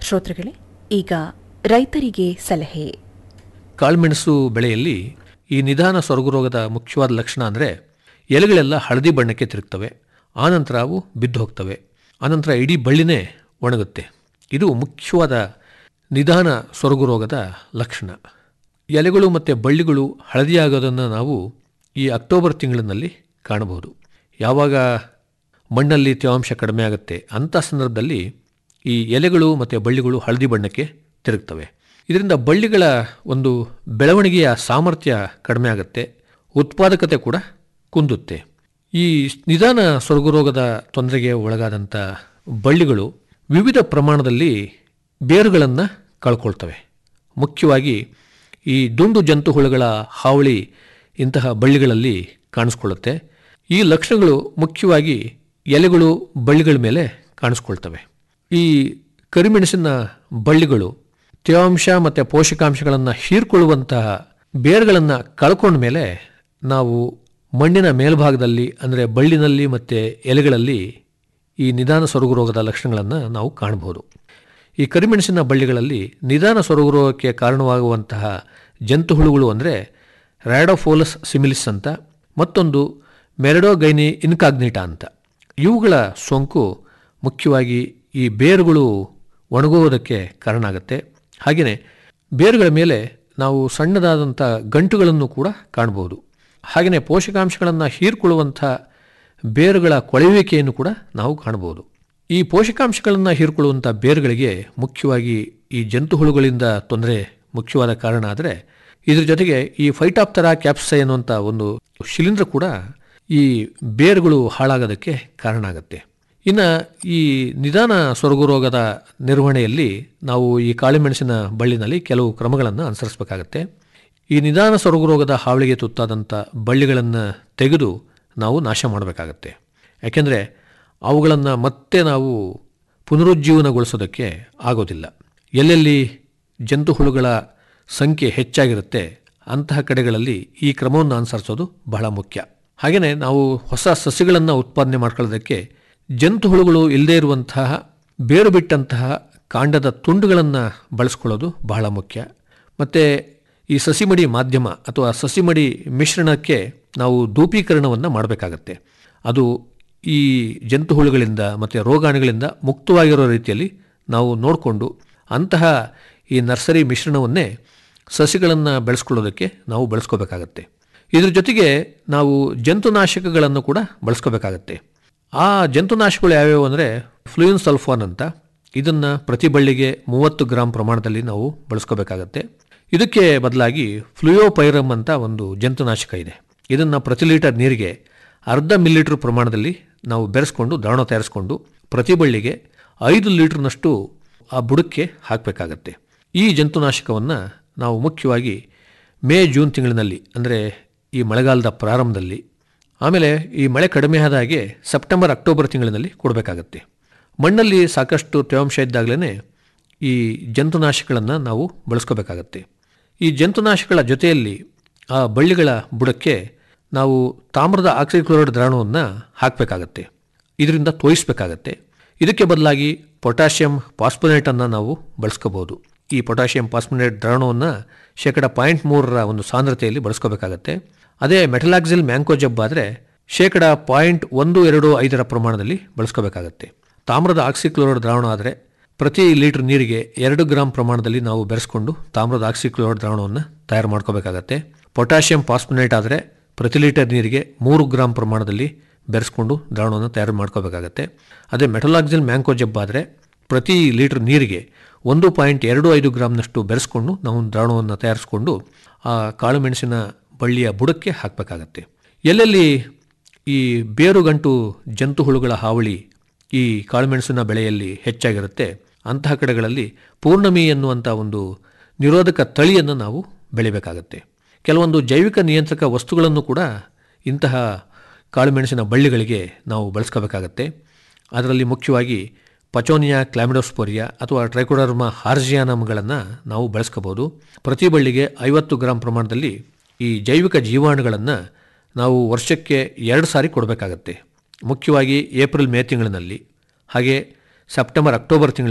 ಶ್ರೋತೃಗಳೇ ಈಗ ರೈತರಿಗೆ ಸಲಹೆ ಕಾಳುಮೆಣಸು ಬೆಳೆಯಲ್ಲಿ ಈ ನಿಧಾನ ಸೊರಗುರೋಗದ ಮುಖ್ಯವಾದ ಲಕ್ಷಣ ಅಂದರೆ ಎಲೆಗಳೆಲ್ಲ ಹಳದಿ ಬಣ್ಣಕ್ಕೆ ತಿರುಗ್ತವೆ ಆನಂತರ ಅವು ಬಿದ್ದು ಹೋಗ್ತವೆ ಆನಂತರ ಇಡೀ ಬಳ್ಳಿನೇ ಒಣಗುತ್ತೆ ಇದು ಮುಖ್ಯವಾದ ನಿಧಾನ ಸೊರಗು ರೋಗದ ಲಕ್ಷಣ ಎಲೆಗಳು ಮತ್ತು ಬಳ್ಳಿಗಳು ಹಳದಿಯಾಗೋದನ್ನು ನಾವು ಈ ಅಕ್ಟೋಬರ್ ತಿಂಗಳಿನಲ್ಲಿ ಕಾಣಬಹುದು ಯಾವಾಗ ಮಣ್ಣಲ್ಲಿ ತೇವಾಂಶ ಕಡಿಮೆ ಆಗುತ್ತೆ ಅಂಥ ಸಂದರ್ಭದಲ್ಲಿ ಈ ಎಲೆಗಳು ಮತ್ತು ಬಳ್ಳಿಗಳು ಹಳದಿ ಬಣ್ಣಕ್ಕೆ ತಿರುಗ್ತವೆ ಇದರಿಂದ ಬಳ್ಳಿಗಳ ಒಂದು ಬೆಳವಣಿಗೆಯ ಸಾಮರ್ಥ್ಯ ಕಡಿಮೆ ಆಗುತ್ತೆ ಉತ್ಪಾದಕತೆ ಕೂಡ ಕುಂದುತ್ತೆ ಈ ನಿಧಾನ ಸೊರಗು ರೋಗದ ತೊಂದರೆಗೆ ಒಳಗಾದಂಥ ಬಳ್ಳಿಗಳು ವಿವಿಧ ಪ್ರಮಾಣದಲ್ಲಿ ಬೇರುಗಳನ್ನು ಕಳ್ಕೊಳ್ತವೆ ಮುಖ್ಯವಾಗಿ ಈ ದುಂಡು ಜಂತುಹುಳುಗಳ ಹಾವಳಿ ಇಂತಹ ಬಳ್ಳಿಗಳಲ್ಲಿ ಕಾಣಿಸ್ಕೊಳ್ಳುತ್ತೆ ಈ ಲಕ್ಷಣಗಳು ಮುಖ್ಯವಾಗಿ ಎಲೆಗಳು ಬಳ್ಳಿಗಳ ಮೇಲೆ ಕಾಣಿಸ್ಕೊಳ್ತವೆ ಈ ಕರಿಮೆಣಸಿನ ಬಳ್ಳಿಗಳು ತೇವಾಂಶ ಮತ್ತು ಪೋಷಕಾಂಶಗಳನ್ನು ಹೀರ್ಕೊಳ್ಳುವಂತಹ ಬೇರುಗಳನ್ನು ಕಳ್ಕೊಂಡ ಮೇಲೆ ನಾವು ಮಣ್ಣಿನ ಮೇಲ್ಭಾಗದಲ್ಲಿ ಅಂದರೆ ಬಳ್ಳಿನಲ್ಲಿ ಮತ್ತು ಎಲೆಗಳಲ್ಲಿ ಈ ನಿಧಾನ ಸೊರಗು ರೋಗದ ಲಕ್ಷಣಗಳನ್ನು ನಾವು ಕಾಣಬಹುದು ಈ ಕರಿಮೆಣಸಿನ ಬಳ್ಳಿಗಳಲ್ಲಿ ನಿಧಾನ ಸೊರಗು ರೋಗಕ್ಕೆ ಕಾರಣವಾಗುವಂತಹ ಜಂತುಹುಳುಗಳು ಅಂದರೆ ರ್ಯಾಡೋಫೋಲಸ್ ಸಿಮಿಲಿಸ್ ಅಂತ ಮತ್ತೊಂದು ಮೆರಡೋಗೈನಿ ಇನ್ಕಾಗ್ನಿಟಾ ಅಂತ ಇವುಗಳ ಸೋಂಕು ಮುಖ್ಯವಾಗಿ ಈ ಬೇರುಗಳು ಒಣಗುವುದಕ್ಕೆ ಕಾರಣ ಆಗುತ್ತೆ ಹಾಗೆಯೇ ಬೇರುಗಳ ಮೇಲೆ ನಾವು ಸಣ್ಣದಾದಂಥ ಗಂಟುಗಳನ್ನು ಕೂಡ ಕಾಣಬಹುದು ಹಾಗೆಯೇ ಪೋಷಕಾಂಶಗಳನ್ನು ಹೀರ್ಕೊಳ್ಳುವಂಥ ಬೇರುಗಳ ಕೊಳೆಯುವಿಕೆಯನ್ನು ಕೂಡ ನಾವು ಕಾಣಬಹುದು ಈ ಪೋಷಕಾಂಶಗಳನ್ನು ಹೀರ್ಕೊಳ್ಳುವಂಥ ಬೇರುಗಳಿಗೆ ಮುಖ್ಯವಾಗಿ ಈ ಜಂತುಹುಳುಗಳಿಂದ ತೊಂದರೆ ಮುಖ್ಯವಾದ ಕಾರಣ ಆದರೆ ಇದ್ರ ಜೊತೆಗೆ ಈ ಫೈಟಾಪ್ತರಾ ಕ್ಯಾಪ್ಸೈ ಅನ್ನುವಂಥ ಒಂದು ಶಿಲೀಂಧ್ರ ಕೂಡ ಈ ಬೇರುಗಳು ಹಾಳಾಗೋದಕ್ಕೆ ಕಾರಣ ಆಗುತ್ತೆ ಇನ್ನು ಈ ನಿಧಾನ ಸೊರಗು ರೋಗದ ನಿರ್ವಹಣೆಯಲ್ಲಿ ನಾವು ಈ ಕಾಳುಮೆಣಸಿನ ಬಳ್ಳಿನಲ್ಲಿ ಕೆಲವು ಕ್ರಮಗಳನ್ನು ಅನುಸರಿಸಬೇಕಾಗತ್ತೆ ಈ ನಿಧಾನ ಸೊರಗು ರೋಗದ ಹಾವಳಿಗೆ ತುತ್ತಾದಂಥ ಬಳ್ಳಿಗಳನ್ನು ತೆಗೆದು ನಾವು ನಾಶ ಮಾಡಬೇಕಾಗತ್ತೆ ಯಾಕೆಂದರೆ ಅವುಗಳನ್ನು ಮತ್ತೆ ನಾವು ಪುನರುಜ್ಜೀವನಗೊಳಿಸೋದಕ್ಕೆ ಆಗೋದಿಲ್ಲ ಎಲ್ಲೆಲ್ಲಿ ಜಂತುಹುಳುಗಳ ಸಂಖ್ಯೆ ಹೆಚ್ಚಾಗಿರುತ್ತೆ ಅಂತಹ ಕಡೆಗಳಲ್ಲಿ ಈ ಕ್ರಮವನ್ನು ಅನುಸರಿಸೋದು ಬಹಳ ಮುಖ್ಯ ಹಾಗೆಯೇ ನಾವು ಹೊಸ ಸಸಿಗಳನ್ನು ಉತ್ಪಾದನೆ ಮಾಡ್ಕೊಳ್ಳೋದಕ್ಕೆ ಜಂತುಹುಳುಗಳು ಇಲ್ಲದೇ ಇರುವಂತಹ ಬೇರು ಬಿಟ್ಟಂತಹ ಕಾಂಡದ ತುಂಡುಗಳನ್ನು ಬಳಸ್ಕೊಳ್ಳೋದು ಬಹಳ ಮುಖ್ಯ ಮತ್ತು ಈ ಸಸಿಮಡಿ ಮಾಧ್ಯಮ ಅಥವಾ ಸಸಿಮಡಿ ಮಿಶ್ರಣಕ್ಕೆ ನಾವು ಧೂಪೀಕರಣವನ್ನು ಮಾಡಬೇಕಾಗತ್ತೆ ಅದು ಈ ಜಂತುಹುಳುಗಳಿಂದ ಮತ್ತು ರೋಗಾಣುಗಳಿಂದ ಮುಕ್ತವಾಗಿರೋ ರೀತಿಯಲ್ಲಿ ನಾವು ನೋಡಿಕೊಂಡು ಅಂತಹ ಈ ನರ್ಸರಿ ಮಿಶ್ರಣವನ್ನೇ ಸಸಿಗಳನ್ನು ಬೆಳೆಸ್ಕೊಳ್ಳೋದಕ್ಕೆ ನಾವು ಬಳಸ್ಕೋಬೇಕಾಗತ್ತೆ ಇದ್ರ ಜೊತೆಗೆ ನಾವು ಜಂತುನಾಶಕಗಳನ್ನು ಕೂಡ ಬಳಸ್ಕೋಬೇಕಾಗತ್ತೆ ಆ ಜಂತುನಾಶಕಗಳು ಯಾವ್ಯಾವು ಅಂದರೆ ಫ್ಲೂಯಿನ್ ಸಲ್ಫಾನ್ ಅಂತ ಇದನ್ನು ಪ್ರತಿ ಬಳ್ಳಿಗೆ ಮೂವತ್ತು ಗ್ರಾಂ ಪ್ರಮಾಣದಲ್ಲಿ ನಾವು ಬಳಸ್ಕೋಬೇಕಾಗತ್ತೆ ಇದಕ್ಕೆ ಬದಲಾಗಿ ಫ್ಲೂಯೋಪೈರಮ್ ಅಂತ ಒಂದು ಜಂತುನಾಶಕ ಇದೆ ಇದನ್ನು ಪ್ರತಿ ಲೀಟರ್ ನೀರಿಗೆ ಅರ್ಧ ಮಿಲಿಲೀಟ್ರ್ ಪ್ರಮಾಣದಲ್ಲಿ ನಾವು ಬೆರೆಸ್ಕೊಂಡು ದ್ರಾವಣ ತಯಾರಿಸ್ಕೊಂಡು ಪ್ರತಿ ಬಳ್ಳಿಗೆ ಐದು ಲೀಟ್ರ್ನಷ್ಟು ಆ ಬುಡಕ್ಕೆ ಹಾಕಬೇಕಾಗತ್ತೆ ಈ ಜಂತುನಾಶಕವನ್ನು ನಾವು ಮುಖ್ಯವಾಗಿ ಮೇ ಜೂನ್ ತಿಂಗಳಿನಲ್ಲಿ ಅಂದರೆ ಈ ಮಳೆಗಾಲದ ಪ್ರಾರಂಭದಲ್ಲಿ ಆಮೇಲೆ ಈ ಮಳೆ ಕಡಿಮೆ ಆದ ಹಾಗೆ ಸೆಪ್ಟೆಂಬರ್ ಅಕ್ಟೋಬರ್ ತಿಂಗಳಿನಲ್ಲಿ ಕೊಡಬೇಕಾಗತ್ತೆ ಮಣ್ಣಲ್ಲಿ ಸಾಕಷ್ಟು ತೇವಾಂಶ ಇದ್ದಾಗಲೇ ಈ ಜಂತುನಾಶಕಗಳನ್ನು ನಾವು ಬಳಸ್ಕೋಬೇಕಾಗತ್ತೆ ಈ ಜಂತುನಾಶಕಗಳ ಜೊತೆಯಲ್ಲಿ ಆ ಬಳ್ಳಿಗಳ ಬುಡಕ್ಕೆ ನಾವು ತಾಮ್ರದ ಆಕ್ಸಿಕ್ಲೋರೈಡ್ ದ್ರಾವಣವನ್ನು ಹಾಕಬೇಕಾಗತ್ತೆ ಇದರಿಂದ ತೋಯಿಸಬೇಕಾಗತ್ತೆ ಇದಕ್ಕೆ ಬದಲಾಗಿ ಪೊಟ್ಯಾಷಿಯಂ ಪಾಸ್ಪೊನೇಟನ್ನು ನಾವು ಬಳಸ್ಕೋಬಹುದು ಈ ಪೊಟ್ಯಾಷಿಯಂ ಪಾಸ್ಪೊನೇಟ್ ದ್ರಾವಣವನ್ನು ಶೇಕಡ ಪಾಯಿಂಟ್ ಮೂರರ ಒಂದು ಸಾಂದ್ರತೆಯಲ್ಲಿ ಬಳಸ್ಕೋಬೇಕಾಗತ್ತೆ ಅದೇ ಮೆಟಲಾಕ್ಸಿಲ್ ಮ್ಯಾಂಕೋಜಬ್ ಆದರೆ ಶೇಕಡ ಪಾಯಿಂಟ್ ಒಂದು ಎರಡು ಐದರ ಪ್ರಮಾಣದಲ್ಲಿ ಬಳಸ್ಕೋಬೇಕಾಗತ್ತೆ ತಾಮ್ರದ ಆಕ್ಸಿಕ್ಲೋರೈಡ್ ದ್ರಾವಣ ಆದರೆ ಪ್ರತಿ ಲೀಟರ್ ನೀರಿಗೆ ಎರಡು ಗ್ರಾಂ ಪ್ರಮಾಣದಲ್ಲಿ ನಾವು ಬೆರೆಸ್ಕೊಂಡು ತಾಮ್ರದ ಆಕ್ಸಿಕ್ಲೋರೈಡ್ ದ್ರಾವಣವನ್ನು ತಯಾರು ಮಾಡ್ಕೋಬೇಕಾಗತ್ತೆ ಪೊಟ್ಯಾಷಿಯಂ ಪಾಸ್ಪೊನೇಟ್ ಆದರೆ ಪ್ರತಿ ಲೀಟರ್ ನೀರಿಗೆ ಮೂರು ಗ್ರಾಂ ಪ್ರಮಾಣದಲ್ಲಿ ಬೆರೆಸ್ಕೊಂಡು ದ್ರಾವಣವನ್ನು ತಯಾರು ಮಾಡ್ಕೋಬೇಕಾಗತ್ತೆ ಅದೇ ಮೆಟಲಾಕ್ಸಿಲ್ ಮ್ಯಾಂಕೋಜಬ್ ಆದರೆ ಪ್ರತಿ ಲೀಟರ್ ನೀರಿಗೆ ಒಂದು ಪಾಯಿಂಟ್ ಎರಡು ಐದು ಗ್ರಾಮ್ನಷ್ಟು ಬೆರೆಸ್ಕೊಂಡು ನಾವು ದ್ರಾವಣವನ್ನು ತಯಾರಿಸ್ಕೊಂಡು ಆ ಕಾಳುಮೆಣಸಿನ ಬಳ್ಳಿಯ ಬುಡಕ್ಕೆ ಹಾಕಬೇಕಾಗತ್ತೆ ಎಲ್ಲೆಲ್ಲಿ ಈ ಬೇರುಗಂಟು ಜಂತುಹುಳುಗಳ ಹಾವಳಿ ಈ ಕಾಳುಮೆಣಸಿನ ಬೆಳೆಯಲ್ಲಿ ಹೆಚ್ಚಾಗಿರುತ್ತೆ ಅಂತಹ ಕಡೆಗಳಲ್ಲಿ ಪೂರ್ಣಮಿ ಎನ್ನುವಂಥ ಒಂದು ನಿರೋಧಕ ತಳಿಯನ್ನು ನಾವು ಬೆಳಿಬೇಕಾಗತ್ತೆ ಕೆಲವೊಂದು ಜೈವಿಕ ನಿಯಂತ್ರಕ ವಸ್ತುಗಳನ್ನು ಕೂಡ ಇಂತಹ ಕಾಳುಮೆಣಸಿನ ಬಳ್ಳಿಗಳಿಗೆ ನಾವು ಬಳಸ್ಕೋಬೇಕಾಗತ್ತೆ ಅದರಲ್ಲಿ ಮುಖ್ಯವಾಗಿ ಪಚೋನಿಯಾ ಕ್ಲಾಮಿಡೋಸ್ಪೋರಿಯಾ ಅಥವಾ ಟ್ರೈಕೋಡರ್ಮಾ ಹಾರ್ಜಿಯಾನಮ್ಗಳನ್ನು ನಾವು ಬಳಸ್ಕೋಬೋದು ಪ್ರತಿ ಬಳ್ಳಿಗೆ ಐವತ್ತು ಗ್ರಾಂ ಪ್ರಮಾಣದಲ್ಲಿ ಈ ಜೈವಿಕ ಜೀವಾಣುಗಳನ್ನು ನಾವು ವರ್ಷಕ್ಕೆ ಎರಡು ಸಾರಿ ಕೊಡಬೇಕಾಗತ್ತೆ ಮುಖ್ಯವಾಗಿ ಏಪ್ರಿಲ್ ಮೇ ತಿಂಗಳಿನಲ್ಲಿ ಹಾಗೆ ಸೆಪ್ಟೆಂಬರ್ ಅಕ್ಟೋಬರ್ ತಿಂಗಳಿನಲ್ಲಿ